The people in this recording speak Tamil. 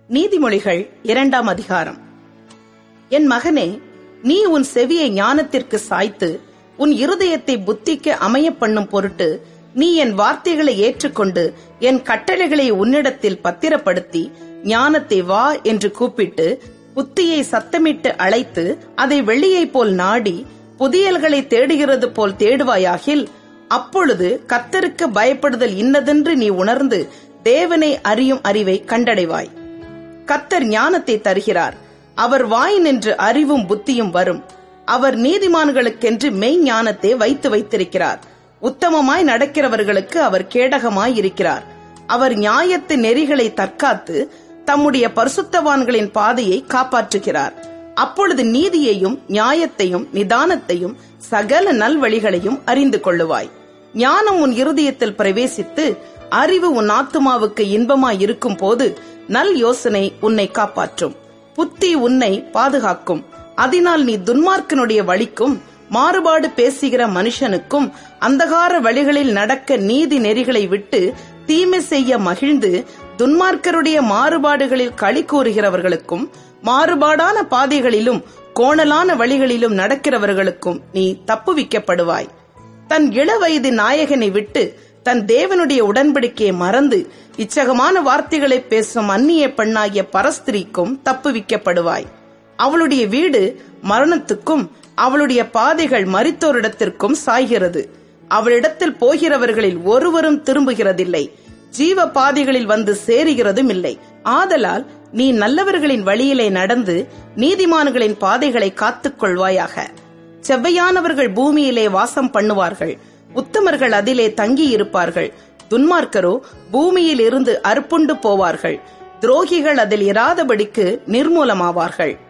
நீதிமொழிகள் இரண்டாம் அதிகாரம் என் மகனே நீ உன் செவியை ஞானத்திற்கு சாய்த்து உன் இருதயத்தை புத்திக்கு அமைய பண்ணும் பொருட்டு நீ என் வார்த்தைகளை ஏற்றுக்கொண்டு என் கட்டளைகளை உன்னிடத்தில் பத்திரப்படுத்தி ஞானத்தை வா என்று கூப்பிட்டு புத்தியை சத்தமிட்டு அழைத்து அதை வெள்ளியைப் போல் நாடி புதியல்களை தேடுகிறது போல் தேடுவாயாகில் அப்பொழுது கத்தருக்கு பயப்படுதல் இன்னதென்று நீ உணர்ந்து தேவனை அறியும் அறிவை கண்டடைவாய் கத்தர் ஞானத்தை தருகிறார் அவர் வாய் நின்று அறிவும் புத்தியும் வரும் அவர் நீதிமான்களுக்கென்று மெய் ஞானத்தை வைத்து வைத்திருக்கிறார் உத்தமமாய் நடக்கிறவர்களுக்கு அவர் கேடகமாய் இருக்கிறார் அவர் நியாயத்து நெறிகளை தற்காத்து தம்முடைய பரிசுத்தவான்களின் பாதையை காப்பாற்றுகிறார் அப்பொழுது நீதியையும் நியாயத்தையும் நிதானத்தையும் சகல நல்வழிகளையும் அறிந்து கொள்ளுவாய் ஞானம் உன் இருதயத்தில் பிரவேசித்து அறிவு உன் ஆத்துமாவுக்கு இன்பமாய் இருக்கும் போது நல் யோசனை உன்னை காப்பாற்றும் புத்தி உன்னை பாதுகாக்கும் அதனால் நீ துன்மார்க்கனுடைய வழிக்கும் மாறுபாடு பேசுகிற மனுஷனுக்கும் அந்தகார வழிகளில் நடக்க நீதி நெறிகளை விட்டு தீமை செய்ய மகிழ்ந்து துன்மார்க்கருடைய மாறுபாடுகளில் களி கூறுகிறவர்களுக்கும் மாறுபாடான பாதைகளிலும் கோணலான வழிகளிலும் நடக்கிறவர்களுக்கும் நீ தப்புவிக்கப்படுவாய் தன் இளவயது நாயகனை விட்டு தன் தேவனுடைய உடன்படிக்கையை மறந்து இச்சகமான வார்த்தைகளை பேசும் அந்நிய பெண்ணாகிய பரஸ்திரிக்கும் தப்புவிக்கப்படுவாய் அவளுடைய வீடு மரணத்துக்கும் அவளுடைய பாதைகள் மரித்தோரிடத்திற்கும் சாய்கிறது அவளிடத்தில் போகிறவர்களில் ஒருவரும் திரும்புகிறதில்லை ஜீவ பாதைகளில் வந்து சேருகிறதும் இல்லை ஆதலால் நீ நல்லவர்களின் வழியிலே நடந்து நீதிமான்களின் பாதைகளை காத்துக் கொள்வாயாக செவ்வையானவர்கள் பூமியிலே வாசம் பண்ணுவார்கள் உத்தமர்கள் அதிலே தங்கி இருப்பார்கள் துன்மார்க்கரோ பூமியில் இருந்து அறுப்புண்டு போவார்கள் துரோகிகள் அதில் இராதபடிக்கு நிர்மூலமாவார்கள்